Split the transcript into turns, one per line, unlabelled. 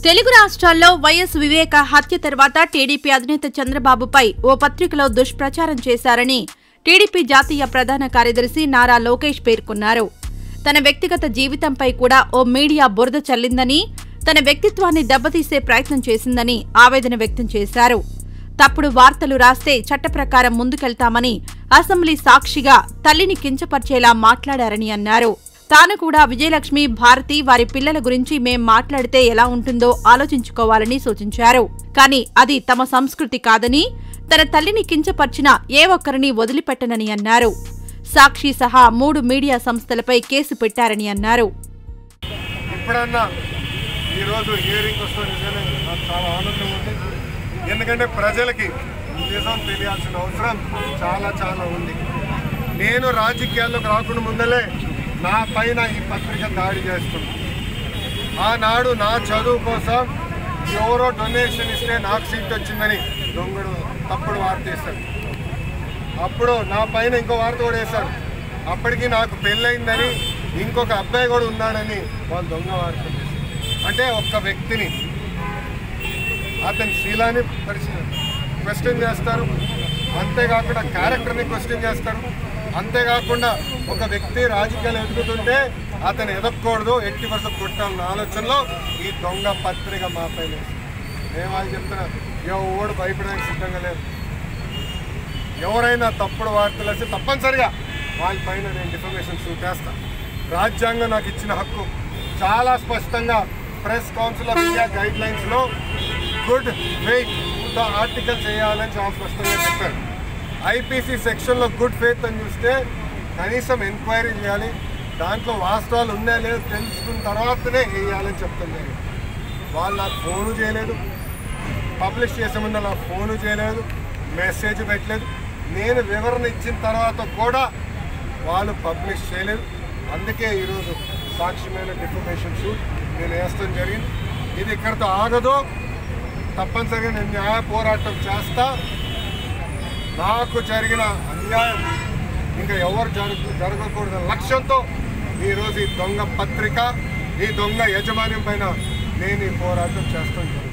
తెలుగు రాష్ట్రాల్లో వైఎస్ వివేక హత్య తర్వాత టీడీపీ అధినేత చంద్రబాబుపై ఓ పత్రికలో దుష్ప్రచారం చేశారని టీడీపీ జాతీయ ప్రధాన కార్యదర్శి నారా లోకేష్ పేర్కొన్నారు తన వ్యక్తిగత జీవితంపై కూడా ఓ మీడియా బురద చల్లిందని తన వ్యక్తిత్వాన్ని దెబ్బతీసే ప్రయత్నం చేసిందని ఆవేదన వ్యక్తం చేశారు తప్పుడు వార్తలు రాస్తే చట్ట ప్రకారం ముందుకెళ్తామని అసెంబ్లీ సాక్షిగా తల్లిని కించపర్చేలా మాట్లాడారని అన్నారు తాను కూడా విజయలక్ష్మి భారతి వారి పిల్లల గురించి మేం మాట్లాడితే ఎలా ఉంటుందో ఆలోచించుకోవాలని సూచించారు కానీ అది తమ సంస్కృతి కాదని తన తల్లిని కించపర్చిన ఏ ఒక్కరిని వదిలిపెట్టనని అన్నారు సాక్షి సహా మూడు మీడియా సంస్థలపై కేసు పెట్టారని అన్నారు
ఇప్పుడన్నా ఈరోజు హియరింగ్ వస్తే నిజమే నాకు చాలా ఆనందం ఉంది ఎందుకంటే ప్రజలకి నిజం తెలియాల్సిన అవసరం చాలా చాలా ఉంది నేను రాజకీయాల్లోకి రాకుండా ముందలే నా పైన ఈ పత్రిక దాడి చేస్తుంది ఆనాడు నా చదువు కోసం ఎవరో డొనేషన్ ఇస్తే నాకు సీట్ వచ్చిందని దొంగడు తప్పుడు వార్త వేశాడు అప్పుడు నా పైన ఇంకో వార్త కూడా వేశారు అప్పటికి నాకు పెళ్ళయిందని ఇంకొక అబ్బాయి కూడా ఉన్నాడని వాళ్ళు దొంగ వార్త వేశారు. అంటే ఒక్క వ్యక్తిని అతని శీలాన్ని పరిశీలి క్వశ్చన్ చేస్తారు అంతేకాకుండా క్యారెక్టర్ని క్వశ్చన్ చేస్తారు అంతేకాకుండా ఒక వ్యక్తి రాజకీయాలు ఎదుగుతుంటే అతను ఎదగకూడదు ఎట్టి వరుస కొట్టాలన్న ఆలోచనలో ఈ దొంగ పత్రిక మా పైన నేను వాళ్ళు చెప్తున్నా ఎవడు భయపడడానికి సిద్ధంగా లేదు ఎవరైనా తప్పుడు వార్తలు వస్తే తప్పనిసరిగా వాళ్ళ పైన నేను డిఫర్మేషన్ చూపేస్తా రాజ్యాంగం నాకు ఇచ్చిన హక్కు చాలా స్పష్టంగా ప్రెస్ కౌన్సిల్ ఆఫ్ ఇండియా గైడ్ లైన్స్లో గుడ్ ఫెయిత్ తో ఆర్టికల్ చేయాలని చాలా స్పష్టంగా చెప్పారు ఐపీసీ సెక్షన్లో గుడ్ ఫెయిత్ అని చూస్తే కనీసం ఎంక్వైరీ చేయాలి దాంట్లో వాస్తవాలు ఉన్నాయో లేదో తెలుసుకున్న తర్వాతనే వేయాలని చెప్తుంది వాళ్ళు నాకు ఫోను చేయలేదు పబ్లిష్ చేసే ముందు నాకు ఫోను చేయలేదు మెసేజ్ పెట్టలేదు నేను వివరణ ఇచ్చిన తర్వాత కూడా వాళ్ళు పబ్లిష్ చేయలేదు అందుకే ఈరోజు సాక్ష్యమైన డిఫర్మేషన్ షూట్ నేను వేస్తాం జరిగింది ఇది ఇక్కడితో ఆగదు తప్పనిసరిగా నేను న్యాయ పోరాటం చేస్తా నాకు జరిగిన అన్యాయం ఇంకా ఎవరు జరగ జరగకూడదన్న లక్ష్యంతో ఈరోజు ఈ దొంగ పత్రిక ఈ దొంగ యజమాన్యం పైన నేను ఈ పోరాటం చేస్తాను